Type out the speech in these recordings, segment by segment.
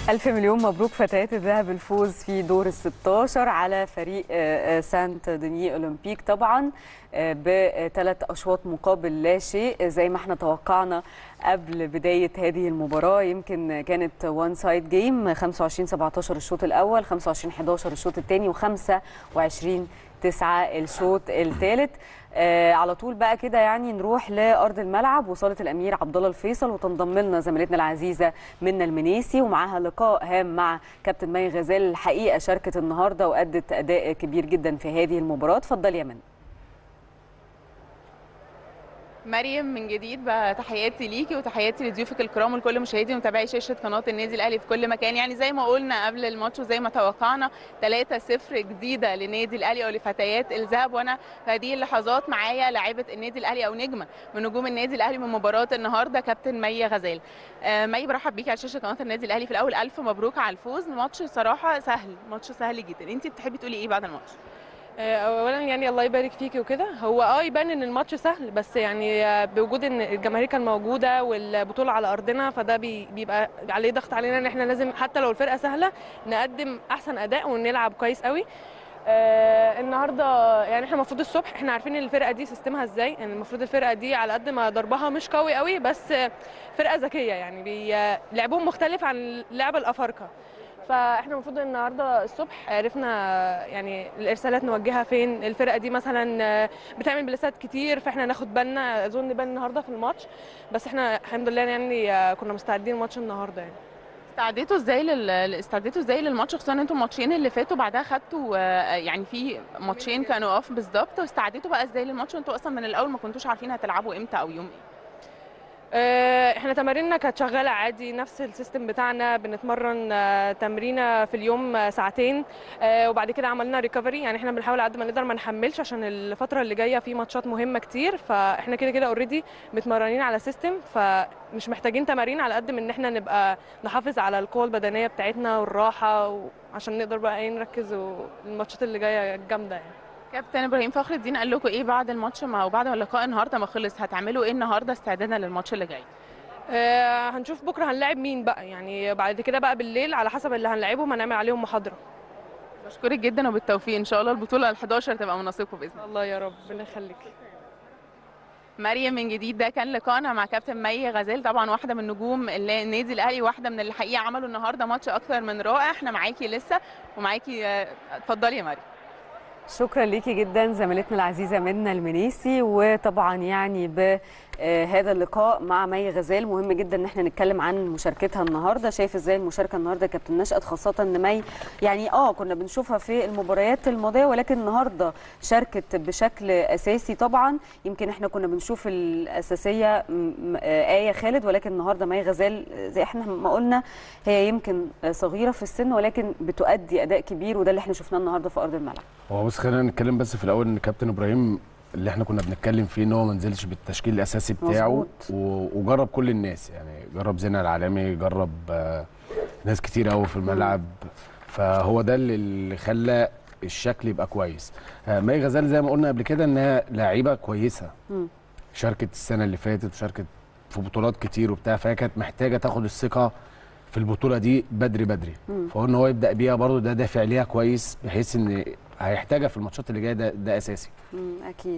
ألف مليون مبروك فتيات الذهب الفوز في دور ال 16 على فريق آه، آه، سانت دني أولمبيك طبعا آه، بثلاث أشواط مقابل لا شيء زي ما احنا توقعنا قبل بداية هذه المباراة يمكن كانت وان سايد جيم 25 17 الشوط الأول 25 11 الشوط الثاني و25 9 الشوط الثالث آه على طول بقى كده يعني نروح لارض الملعب وصاله الامير عبد الله الفيصل وتنضم لنا زميلتنا العزيزه منى المنيسي ومعاها لقاء هام مع كابتن مي غزال الحقيقه شاركت النهارده وادت اداء كبير جدا في هذه المباراه اتفضلي يا منى مريم من جديد بقى تحياتي ليكي وتحياتي لضيوفك الكرام ولكل مشاهدي ومتابعي شاشه قناه النادي الاهلي في كل مكان يعني زي ما قلنا قبل الماتش وزي ما توقعنا 3-0 جديده للنادي الاهلي او لفتيات الذهب وانا في هذه اللحظات معايا لاعبه النادي الاهلي او نجمه من نجوم النادي الاهلي من مباراه النهارده كابتن مي غزال آه، مي برحب بيكي على شاشه قناه النادي الاهلي في الاول الف مبروك على الفوز الماتش صراحه سهل ماتش سهل جدا انت بتحبي تقولي ايه بعد الماتش آه، اولا يعني الله يبارك فيكي وكده هو اه يبان ان الماتش سهل بس يعني آه، بوجود ان الجماهير كان موجوده والبطوله على ارضنا فده بي- بيبقى عليه ضغط علينا ان احنا لازم حتى لو الفرقه سهله نقدم احسن اداء ونلعب كويس قوي آه النهارده يعني احنا المفروض الصبح احنا عارفين ان الفرقه دي سيستمها ازاي يعني المفروض الفرقه دي على قد ما ضربها مش قوي قوي بس آه، فرقه ذكيه يعني بي آه، لعبهم مختلف عن لعب الافارقه فاحنا المفروض النهارده الصبح عرفنا يعني الارسالات نوجهها فين الفرقه دي مثلا آه، بتعمل بلسات كتير فاحنا ناخد بالنا اظن بان النهارده في الماتش بس احنا الحمد لله يعني آه، كنا مستعدين الماتش النهارده يعني استعديتوا ازاي لل... استعديتوا ازاي للماتش خصوصا ان انتوا الماتشين اللي فاتوا بعدها خدتوا آه، يعني في ماتشين كانوا اوف بالظبط واستعديتوا بقى ازاي للماتش وانتوا اصلا من الاول ما كنتوش عارفين هتلعبوا امتى او يوم ايه آه، احنا تماريننا كانت شغاله عادي نفس السيستم بتاعنا بنتمرن آه، تمرينه في اليوم آه، ساعتين آه، وبعد كده عملنا ريكفري يعني احنا بنحاول على قد ما نقدر ما نحملش عشان الفتره اللي جايه في ماتشات مهمه كتير فاحنا كده كده اوريدي متمرنين على سيستم فمش محتاجين تمارين على قد من ان احنا نبقى نحافظ على القوه البدنيه بتاعتنا والراحه عشان نقدر بقى ايه نركز والماتشات اللي جايه جامده يعني كابتن ابراهيم فخر الدين قال لكم ايه بعد الماتش ما وبعد ما اللقاء النهارده ما خلص هتعملوا ايه النهارده استعدادا للماتش اللي جاي آه، هنشوف بكره هنلاعب مين بقى يعني بعد كده بقى بالليل على حسب اللي هنلاعبهم هنعمل عليهم محاضره بشكرك جدا وبالتوفيق ان شاء الله البطوله ال 11 تبقى من نصيبكم باذن الله الله يا رب ربنا يخليك مريم من جديد ده كان لقائنا مع كابتن مي غزال طبعا واحده من نجوم اللي- النادي الاهلي واحده من اللي الحقيقه عملوا النهارده ماتش اكثر من رائع احنا معاكي لسه ومعاكي آه، اتفضلي يا مريم شكرا ليكي جدا زميلتنا العزيزه منى المنيسي وطبعا يعني بهذا اللقاء مع مي غزال مهم جدا ان احنا نتكلم عن مشاركتها النهارده شايف ازاي المشاركه النهارده كابتن نشأت خاصه ان مي يعني اه كنا بنشوفها في المباريات الماضيه ولكن النهارده شاركت بشكل اساسي طبعا يمكن احنا كنا بنشوف الاساسيه م- م- آه، ايه خالد ولكن النهارده مي غزال آه، زي احنا ما قلنا هي يمكن آه، صغيره في السن ولكن بتؤدي اداء كبير وده اللي احنا شفناه النهارده في ارض الملعب هو بص خلينا نتكلم بس في الاول ان كابتن ابراهيم اللي احنا كنا بنتكلم فيه ان هو ما نزلش بالتشكيل الاساسي بتاعه مظبوط. و- وجرب كل الناس يعني جرب زينة العالمي جرب آه، ناس كتير قوي في الملعب فهو ده اللي- اللي خلى الشكل يبقى كويس آه، مي غزال زي ما قلنا قبل كده انها لعيبه كويسه مم. شاركت السنه اللي فاتت وشاركت في بطولات كتير وبتاع فهي كانت محتاجه تاخد الثقه في البطوله دي بدري بدري مم. فهو ان هو يبدا بيها برضه ده دافع ليها كويس بحيث ان هيحتاجها في الماتشات اللي جايه ده, ده اساسي مم، اكيد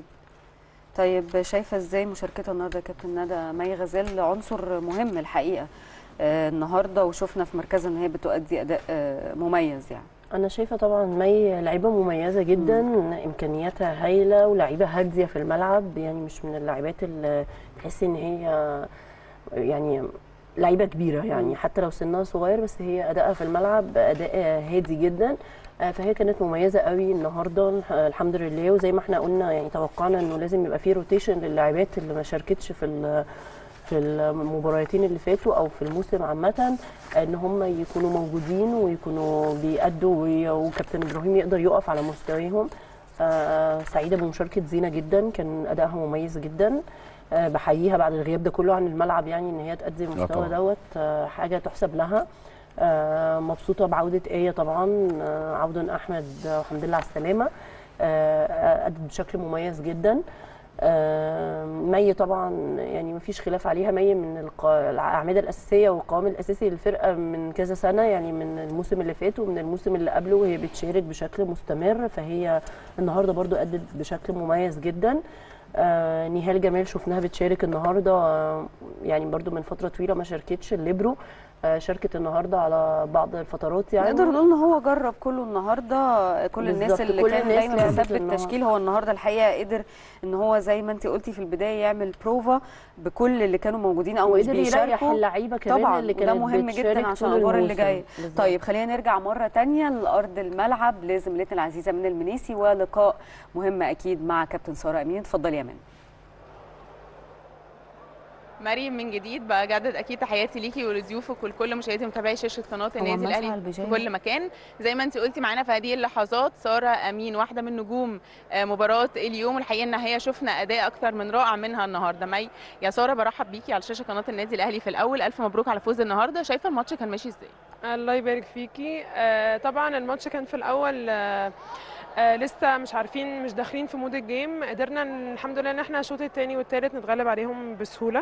طيب شايفه ازاي مشاركتها النهارده يا كابتن ندى مي غزال عنصر مهم الحقيقه آه النهارده وشفنا في مركزها ان هي بتؤدي اداء آه مميز يعني انا شايفه طبعا مي لعيبه مميزه جدا امكانياتها هايله ولعيبه هاديه في الملعب يعني مش من اللاعبات اللي تحس ان هي يعني لعيبه كبيره يعني حتى لو سنها صغير بس هي ادائها في الملعب اداء هادي جدا آه، فهي كانت مميزه قوي النهارده الح- الحمد لله وزي ما احنا قلنا يعني توقعنا انه لازم يبقى في روتيشن للاعبات اللي ما شاركتش في ال- في المباراتين اللي فاتوا او في الموسم عامه ان هم يكونوا موجودين ويكونوا بيأدوا وي- وكابتن ابراهيم يقدر يقف على مستواهم آه، سعيده بمشاركه زينه جدا كان ادائها مميز جدا آه، بحييها بعد الغياب ده كله عن الملعب يعني ان هي تأدي المستوى طبعاً. دوت آه، حاجه تحسب لها آه، مبسوطه بعوده ايه طبعا آه، عودا احمد آه، والحمد لله على السلامه آه، ادت بشكل مميز جدا آه، مي طبعا يعني مفيش خلاف عليها مي من الق- الاعمده الاساسيه والقوام الاساسي للفرقه من كذا سنه يعني من الموسم اللي فات ومن الموسم اللي قبله وهي بتشارك بشكل مستمر فهي النهارده برضو ادت بشكل مميز جدا آه نهال جمال شفناها بتشارك النهارده آه يعني برضو من فتره طويله ما شاركتش الليبرو آه شاركت النهارده على بعض الفترات يعني نقدر نقول ان هو جرب كله النهارده كل الناس بالظبط، اللي كل كان الناس دايما لعبت بيثبت النهاردة. التشكيل هو النهارده الحقيقه قدر ان هو زي ما انت قلتي في البدايه يعمل بروفا بكل اللي كانوا موجودين او مش وقدر يريح بيشاركوا اللعيبه كمان طبعا اللي وده كانت مهم بتشارك جدا عشان طول الادوار اللي الموسم. جايه بالظبط. طيب خلينا نرجع مره تانية لارض الملعب لزميلتنا العزيزه من المنيسي ولقاء مهم اكيد مع كابتن ساره امين اتفضلي يا مان مريم من جديد بجدد اكيد تحياتي ليكي ولضيوفك ولكل مشاهدي متابعي شاشه قناه النادي مشعل الاهلي في بجاية. كل مكان زي ما انت قلتي معانا في هذه اللحظات ساره امين واحده من نجوم آه، مباراه اليوم والحقيقه ان هي شفنا اداء اكتر من رائع منها النهارده مي يا ساره برحب بيكي على شاشه قناه النادي الاهلي في الاول الف مبروك على فوز النهارده شايفه الماتش كان ماشي ازاي الله يبارك فيكي آه طبعا الماتش كان في الاول آه آه لسه مش عارفين مش داخلين في مود الجيم قدرنا إن- الحمد لله ان احنا الشوط الثاني والثالث نتغلب عليهم بسهوله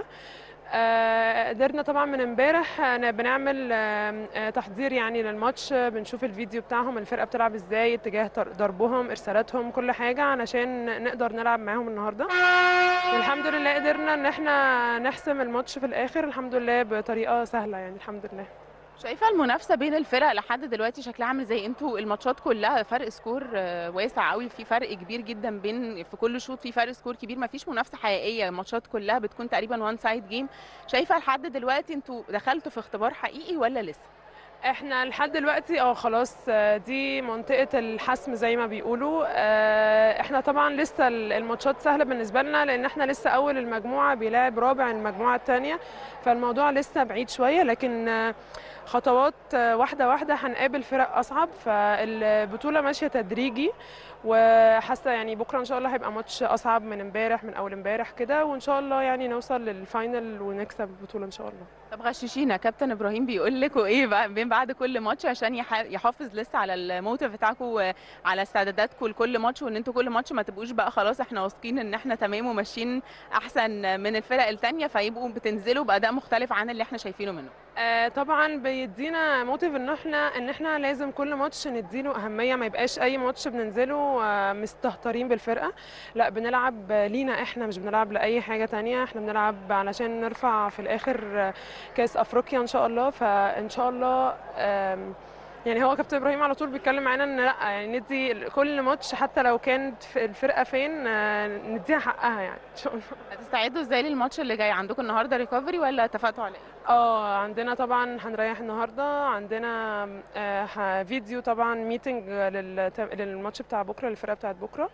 آه قدرنا طبعا من امبارح آه، بنعمل آه، آه، تحضير يعني للماتش آه، بنشوف الفيديو بتاعهم الفرقه بتلعب ازاي اتجاه طر- ضربهم ارسالاتهم كل حاجه علشان نقدر نلعب معاهم النهارده والحمد لله قدرنا ان احنا نحسم الماتش في الاخر الحمد لله بطريقه سهله يعني الحمد لله شايفه المنافسه بين الفرق لحد دلوقتي شكلها عامل زي انتوا الماتشات كلها فرق سكور آه، واسع قوي في فرق كبير جدا بين في كل شوط في فرق سكور كبير ما فيش منافسه حقيقيه الماتشات كلها بتكون تقريبا وان سايد جيم شايفه لحد دلوقتي انتوا دخلتوا في اختبار حقيقي ولا لسه احنا لحد دلوقتي اه خلاص آه، دي منطقة الحسم زي ما بيقولوا آه، احنا طبعا لسه ال- الماتشات سهلة بالنسبة لنا لان احنا لسه اول المجموعة بيلاعب رابع المجموعة التانية فالموضوع لسه بعيد شوية لكن آه، خطوات آه، واحدة واحدة هنقابل فرق اصعب فالبطولة ماشية تدريجي وحاسة يعني بكرة ان شاء الله هيبقى ماتش اصعب من امبارح من اول امبارح كده وان شاء الله يعني نوصل للفاينل ونكسب البطولة ان شاء الله طب غششينا كابتن ابراهيم بيقول لكم ايه بقى بين بعد كل ماتش عشان يح- يحافظ لسه على الموتيف بتاعكم وعلى استعداداتكم لكل ماتش وان انتوا كل ماتش ما تبقوش بقى خلاص احنا واثقين ان احنا تمام وماشيين احسن من الفرق التانية فيبقوا بتنزلوا باداء مختلف عن اللي احنا شايفينه منه آه، طبعا بيدينا موتيف ان احنا ان احنا لازم كل ماتش نديله اهميه ما يبقاش اي ماتش بننزله آه، مستهترين بالفرقه لا بنلعب لينا احنا مش بنلعب لاي حاجه تانية احنا بنلعب علشان نرفع في الاخر آه، كاس افريقيا ان شاء الله فان شاء الله آم، يعني هو كابتن ابراهيم على طول بيتكلم معانا ان لا يعني ندي كل ماتش حتى لو كانت في الفرقه فين آه، نديها حقها يعني ان شاء الله هتستعدوا ازاي للماتش اللي جاي عندكم النهارده ريكفري ولا اتفقتوا على ايه اه عندنا طبعا هنريح النهارده عندنا آه، ه- فيديو طبعا ميتنج للماتش بتاع بكره للفرقه بتاعت بكره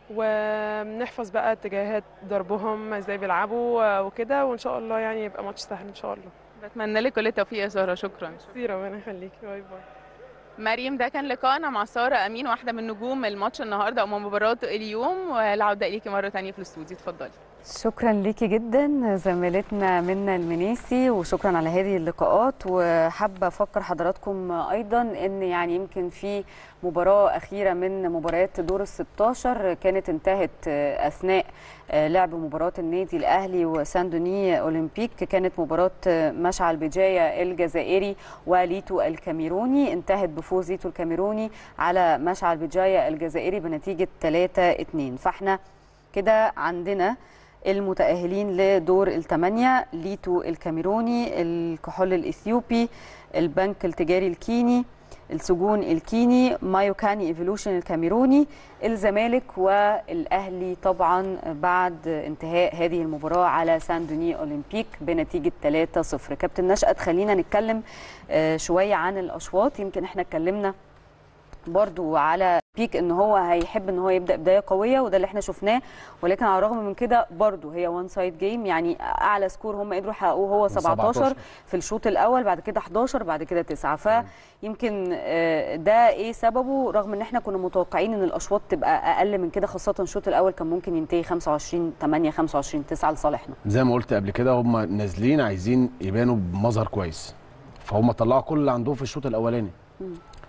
ونحفظ بقى اتجاهات ضربهم ازاي بيلعبوا آه، وكده وان شاء الله يعني يبقى ماتش سهل ان شاء الله بتمنى لك كل التوفيق يا ساره شكرا كتير ربنا يخليكي باي باي مريم ده كان لقائنا مع ساره امين واحده من نجوم الماتش النهارده او مباراه اليوم والعوده اليكي مره تانية في الاستوديو اتفضلي شكرا ليكي جدا زميلتنا منا المنيسي وشكرا على هذه اللقاءات وحابه افكر حضراتكم ايضا ان يعني يمكن في مباراه اخيره من مباريات دور ال 16 كانت انتهت اثناء لعب مباراه النادي الاهلي وساندوني اولمبيك كانت مباراه مشعل بجايه الجزائري وليتو الكاميروني انتهت بفوز ليتو الكاميروني على مشعل بجايه الجزائري بنتيجه 3 2 فاحنا كده عندنا المتأهلين لدور الثمانية ليتو الكاميروني الكحول الإثيوبي البنك التجاري الكيني السجون الكيني مايوكاني ايفولوشن الكاميروني الزمالك والاهلي طبعا بعد انتهاء هذه المباراه على سان دوني اولمبيك بنتيجه 3-0 كابتن نشأت خلينا نتكلم آه، شويه عن الاشواط يمكن احنا اتكلمنا برضو على بيك ان هو هيحب ان هو يبدا بدايه قويه وده اللي احنا شفناه ولكن على الرغم من كده برضو هي وان سايد جيم يعني اعلى سكور هم قدروا يحققوه هو 17 17. في الشوط الاول بعد كده 11 بعد كده 9 فيمكن آه، ده ايه سببه رغم ان احنا كنا متوقعين ان الاشواط تبقى اقل من كده خاصه الشوط الاول كان ممكن ينتهي 25 8 25 9 لصالحنا زي ما قلت قبل كده هم نازلين عايزين يبانوا بمظهر كويس فهم طلعوا كل اللي عندهم في الشوط الاولاني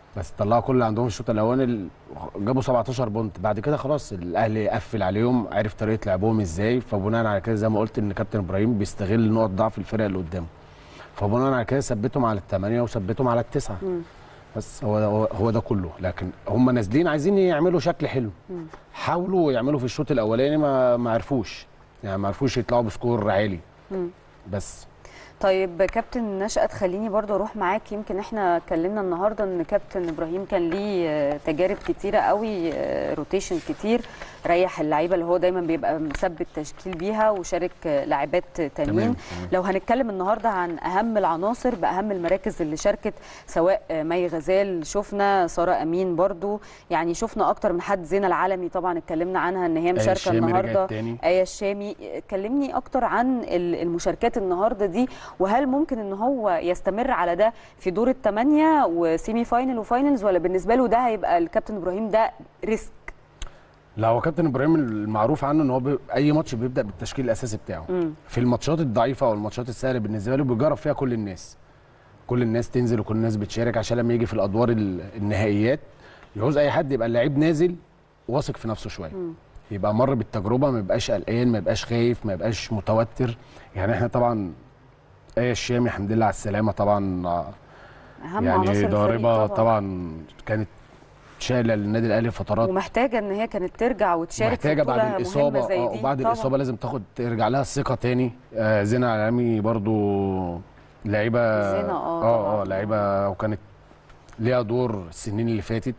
بس طلعوا كل اللي عندهم في الشوط الاولاني ال- جابوا 17 بونت بعد كده خلاص الاهلي قفل عليهم عرف طريقه لعبهم ازاي فبناء على كده زي ما قلت ان كابتن ابراهيم بيستغل نقط ضعف الفرق اللي قدامه فبناء على كده ثبتهم على الثمانيه وثبتهم على التسعه بس هو هو, هو ده كله لكن هم نازلين عايزين يعملوا شكل حلو حاولوا يعملوا في الشوط الاولاني ما ما عرفوش يعني ما عرفوش يطلعوا بسكور عالي بس طيب كابتن نشأت خليني برضو اروح معاك يمكن احنا اتكلمنا النهارده ان كابتن ابراهيم كان ليه آه، تجارب كتيره قوي آه، روتيشن كتير ريح اللعيبه اللي هو دايما بيبقى مثبت تشكيل بيها وشارك آه، لاعبات تانيين تمام. لو هنتكلم النهارده عن اهم العناصر باهم المراكز اللي شاركت سواء آه، مي غزال شفنا ساره امين برضو يعني شفنا اكتر من حد زينه العالمي طبعا اتكلمنا عنها ان هي آية مشاركه الشامي رجعت النهارده تاني. آية الشامي كلمني أكتر عن ال- المشاركات النهاردة دي وهل ممكن إن هو يستمر على ده في دور الثمانية وسيمي فاينل وفاينلز ولا بالنسبة له ده هيبقى الكابتن إبراهيم ده ريسك لا هو كابتن ابراهيم المعروف عنه ان هو بي... اي ماتش بيبدا بالتشكيل الاساسي بتاعه مم. في الماتشات الضعيفه او الماتشات السهله بالنسبه له بيجرب فيها كل الناس كل الناس تنزل وكل الناس بتشارك عشان لما يجي في الادوار ال- النهائيات يعوز اي حد يبقى اللعيب نازل واثق في نفسه شويه يبقى مر بالتجربه ما يبقاش قلقان ما يبقاش خايف ما يبقاش متوتر يعني احنا طبعا ايه الشامي الحمد لله على السلامه طبعا آه، أهم عناصر يعني الفريق ضاربه طبعا كانت شايله للنادي الاهلي فترات ومحتاجة إن هي كانت ترجع وتشارك محتاجه في بعد بطولة الاصابه مهمة زي آه، دي وبعد طبعاً. الاصابه لازم تاخد ترجع لها الثقه تاني آه زينه العالمي برضو لعيبه زينة، آه، اه طبعاً. اه لعيبه وكانت ليها دور السنين اللي فاتت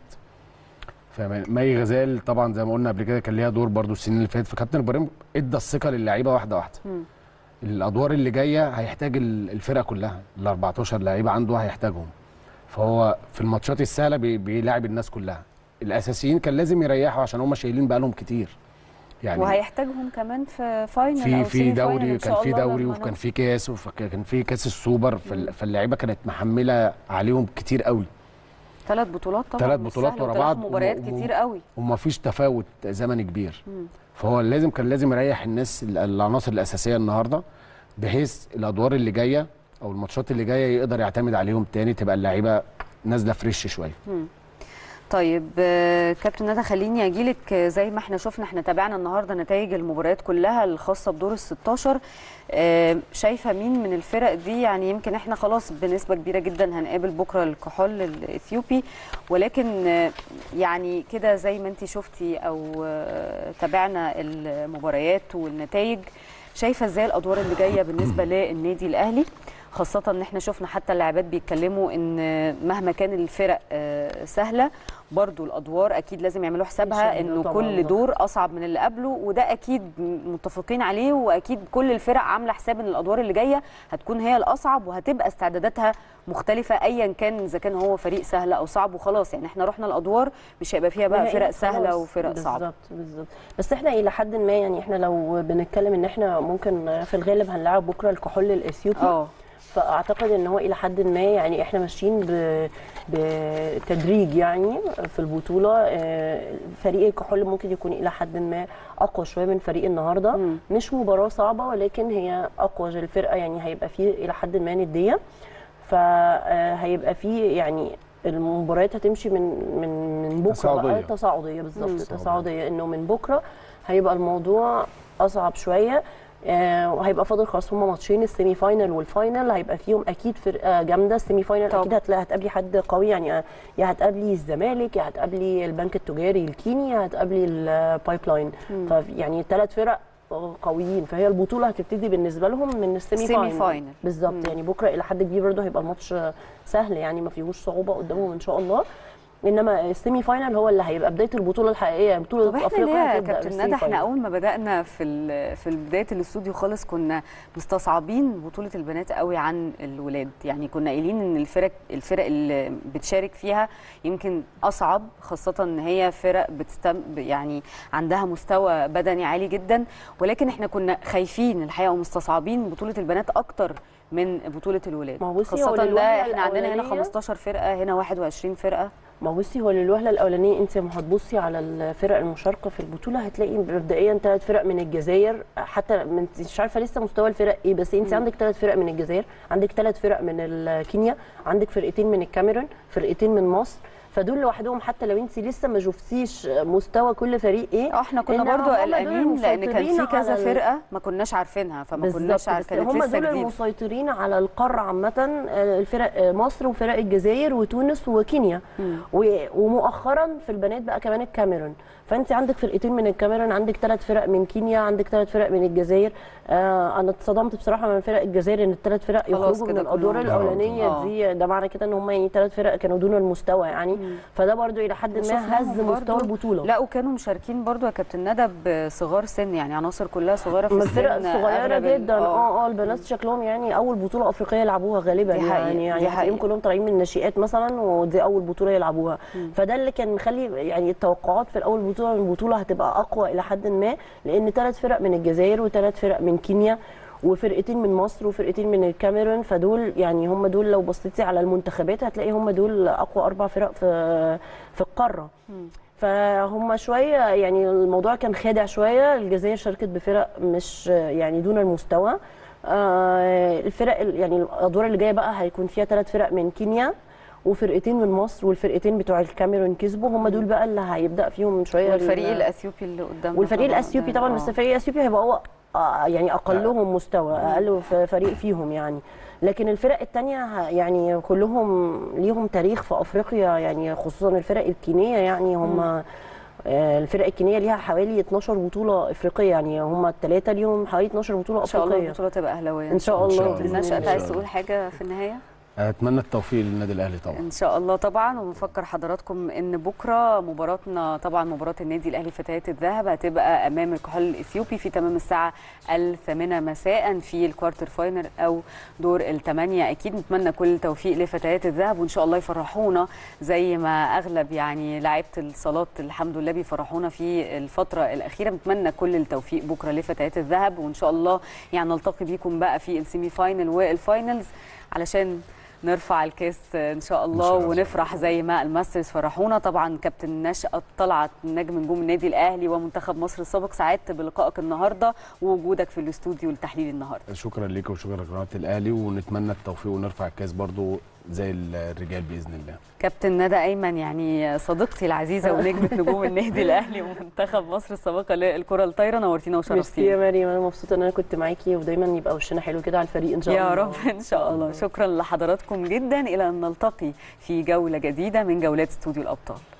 فمي غزال طبعا زي ما قلنا قبل كده كان ليها دور برضو السنين اللي فاتت فكابتن ابراهيم ادى الثقه للعيبه واحده واحده مم. الادوار اللي جايه هيحتاج ال- الفرقه كلها ال 14 لعيبه عنده هيحتاجهم فهو في الماتشات السهله بي- بيلاعب الناس كلها الاساسيين كان لازم يريحوا عشان هم شايلين بقالهم كتير يعني وهيحتاجهم كمان في فاينل في أو في سيمي فاينل دوري إن كان شاء في الله دوري لما وكان نوصل. في كاس وكان في كاس السوبر فال- فاللعيبه كانت محمله عليهم كتير قوي ثلاث بطولات طبعا ثلاث مش بطولات سهل ورا وثلاث بعض مباريات وم- وم- كتير قوي وما فيش تفاوت زمني كبير مم. فهو لازم كان لازم يريح الناس ال- العناصر الاساسيه النهارده بحيث الادوار اللي جايه او الماتشات اللي جايه يقدر يعتمد عليهم تاني تبقى اللعيبه نازله فريش شويه طيب آه، كابتن ندى خليني اجيلك آه، زي ما احنا شفنا احنا تابعنا النهارده نتائج المباريات كلها الخاصه بدور ال 16 آه، شايفه مين من الفرق دي يعني يمكن احنا خلاص بنسبه كبيره جدا هنقابل بكره الكحول الاثيوبي ولكن آه، يعني كده زي ما انت شفتي او آه، تابعنا المباريات والنتائج شايفه ازاي الادوار اللي جايه بالنسبه للنادي الاهلي خاصة ان احنا شفنا حتى اللاعبات بيتكلموا ان مهما كان الفرق آه، سهلة برضو الادوار اكيد لازم يعملوا حسابها شديدة انه طبعاً. كل دور اصعب من اللي قبله وده اكيد متفقين عليه واكيد كل الفرق عاملة حساب ان الادوار اللي جاية هتكون هي الاصعب وهتبقى استعداداتها مختلفة ايا كان اذا كان هو فريق سهل او صعب وخلاص يعني احنا رحنا الادوار مش هيبقى فيها بقى نهائي فرق سهلة خلاص. وفرق صعبة بالظبط بالظبط بس احنا الى حد ما يعني احنا لو بنتكلم ان احنا ممكن في الغالب هنلعب بكره الكحول الاثيوبي اه فاعتقد ان هو الى حد ما يعني احنا ماشيين ب- بتدريج يعني في البطوله آه، فريق الكحول ممكن يكون الى حد ما اقوى شويه من فريق النهارده مم. مش مباراه صعبه ولكن هي اقوى الفرقه يعني هيبقى فيه الى حد ما نديه فهيبقى فيه يعني المباريات هتمشي من من من بكره تصاعدية. بقى تصاعديه بالظبط مم. تصاعديه انه من بكره هيبقى الموضوع اصعب شويه آه وهيبقى فاضل خلاص هما ماتشين السيمي فاينل والفاينل هيبقى فيهم اكيد فرقه جامده السيمي فاينل طبعا. اكيد هتلاقي هتقابلي حد قوي يعني آه، يا هتقابلي الزمالك يا هتقابلي البنك التجاري الكيني يا هتقابلي البايب لاين يعني ثلاث فرق قويين فهي البطوله هتبتدي بالنسبه لهم من السيمي سيمي فاينل, فاينل. بالظبط يعني بكره الى حد كبير برضه هيبقى الماتش سهل يعني ما فيهوش صعوبه قدامهم ان شاء الله انما السيمي فاينل هو اللي هيبقى بدايه البطوله الحقيقيه بطوله طب احنا افريقيا ليه يا هتبدأ كابتن بالسيمي ندى احنا فاينل. اول ما بدانا في ال- في بدايه الاستوديو خالص كنا مستصعبين بطوله البنات قوي عن الولاد يعني كنا قايلين ان الفرق الفرق اللي بتشارك فيها يمكن اصعب خاصه ان هي فرق بتستم يعني عندها مستوى بدني عالي جدا ولكن احنا كنا خايفين الحقيقه ومستصعبين بطوله البنات اكتر من بطوله الولاد ما هو بصي، هو خاصه ده للوهلة احنا عندنا هنا الأولانية- 15 فرقه هنا 21 فرقه ما بصي هو للوهله الاولانيه انت لما هتبصي على الفرق المشاركه في البطوله هتلاقي مبدئيا ثلاث فرق من الجزائر حتى من مش عارفه لسه مستوى الفرق ايه بس انت عندك ثلاث فرق من الجزائر عندك ثلاث فرق من ال- كينيا عندك فرقتين من الكاميرون فرقتين من مصر فدول لوحدهم حتى لو انت لسه ما شفتيش مستوى كل فريق ايه اه احنا كنا إن برضو هم دول قلقانين لان كان في المسيطرين كذا على ال- فرقه ما كناش عارفينها فما كناش بالظبط عارفين بس كانت هم لسه دول جديده المسيطرين على القاره عامه آه، الفرق آه، مصر وفرق الجزائر وتونس وكينيا و- ومؤخرا في البنات بقى كمان الكاميرون فانت عندك فرقتين من الكاميرون عندك ثلاث فرق من كينيا عندك ثلاث فرق من الجزائر آه انا اتصدمت بصراحه من فرق الجزائر ان الثلاث فرق خلاص يخرجوا من كده الادوار كلهم. الاولانيه آه. دي ده معنى كده ان هم يعني ثلاث فرق كانوا دون المستوى يعني فده برضو الى حد ما وشفناهم هز مستوى برضو- البطوله لا وكانوا مشاركين برضو يا كابتن ندى بصغار سن يعني عناصر كلها صغيره في من السن الفرق صغيره أغلب ال- جدا اه اه البنات شكلهم يعني اول بطوله افريقيه يلعبوها غالبا دي حقيقة، يعني دي يعني هتلاقيهم حقيقة. كلهم طالعين من الناشئات مثلا ودي اول بطوله يلعبوها فده اللي كان مخلي يعني التوقعات في الاول بطوله إن البطوله هتبقى اقوى الى حد ما لان ثلاث فرق من الجزائر وثلاث فرق من كينيا وفرقتين من مصر وفرقتين من الكاميرون فدول يعني هم دول لو بصيتي على المنتخبات هتلاقي هم دول اقوى اربع فرق في في القاره فهم شويه يعني الموضوع كان خادع شويه الجزائر شاركت بفرق مش يعني دون المستوى آه، الفرق ال- يعني الادوار اللي جايه بقى هيكون فيها ثلاث فرق من كينيا وفرقتين من مصر والفرقتين بتوع الكاميرون كسبوا هم دول بقى اللي هيبدا فيهم شويه والفريق ال- الاثيوبي اللي قدامنا والفريق طبعاً الاثيوبي ده- طبعا آه. بس الفريق الاثيوبي هيبقى هو آه، يعني اقلهم مستوى اقل ف- فريق فيهم يعني لكن الفرق التانية يعني كلهم ليهم تاريخ في افريقيا يعني خصوصا الفرق الكينيه يعني هم آه، الفرق الكينيه ليها حوالي 12 بطوله افريقيه يعني هم الثلاثه ليهم حوالي 12 بطوله ان شاء الله افريقيه البطوله تبقى اهلاويه ان شاء إن شاء الله الله. بإذن نشأت الله. عايز إن شاء تقول حاجه في النهايه اتمنى التوفيق للنادي الاهلي طبعا ان شاء الله طبعا وبنفكر حضراتكم ان بكره مباراتنا طبعا مباراه النادي الاهلي فتيات الذهب هتبقى امام الكحول الاثيوبي في تمام الساعه الثامنه مساء في الكوارتر فاينل او دور الثمانيه اكيد نتمنى كل التوفيق لفتيات الذهب وان شاء الله يفرحونا زي ما اغلب يعني لعيبه الصالات الحمد لله بيفرحونا في الفتره الاخيره نتمنى كل التوفيق بكره لفتيات الذهب وان شاء الله يعني نلتقي بيكم بقى في السيمي فاينل والفاينلز علشان نرفع الكاس ان شاء الله شاء الله. ونفرح زي ما الماسترز فرحونا طبعا كابتن نشأت طلعت نجم نجوم النادي الاهلي ومنتخب مصر السابق سعدت بلقائك النهارده ووجودك في الاستوديو لتحليل النهارده شكرا ليك وشكرا لقناه الاهلي ونتمنى التوفيق ونرفع الكاس برضو زي الرجال باذن الله كابتن ندى ايمن يعني صديقتي العزيزه ونجمه نجوم النادي الاهلي ومنتخب مصر السابقه للكره الطايره نورتينا ميرسي يا وشرفتينا مريم انا مبسوطه ان انا كنت معاكي ودايما يبقى وشنا حلو كده على الفريق ان شاء الله يا رب ان شاء الله شكرا لحضراتكم جدا الى ان نلتقي في جوله جديده من جولات استوديو الابطال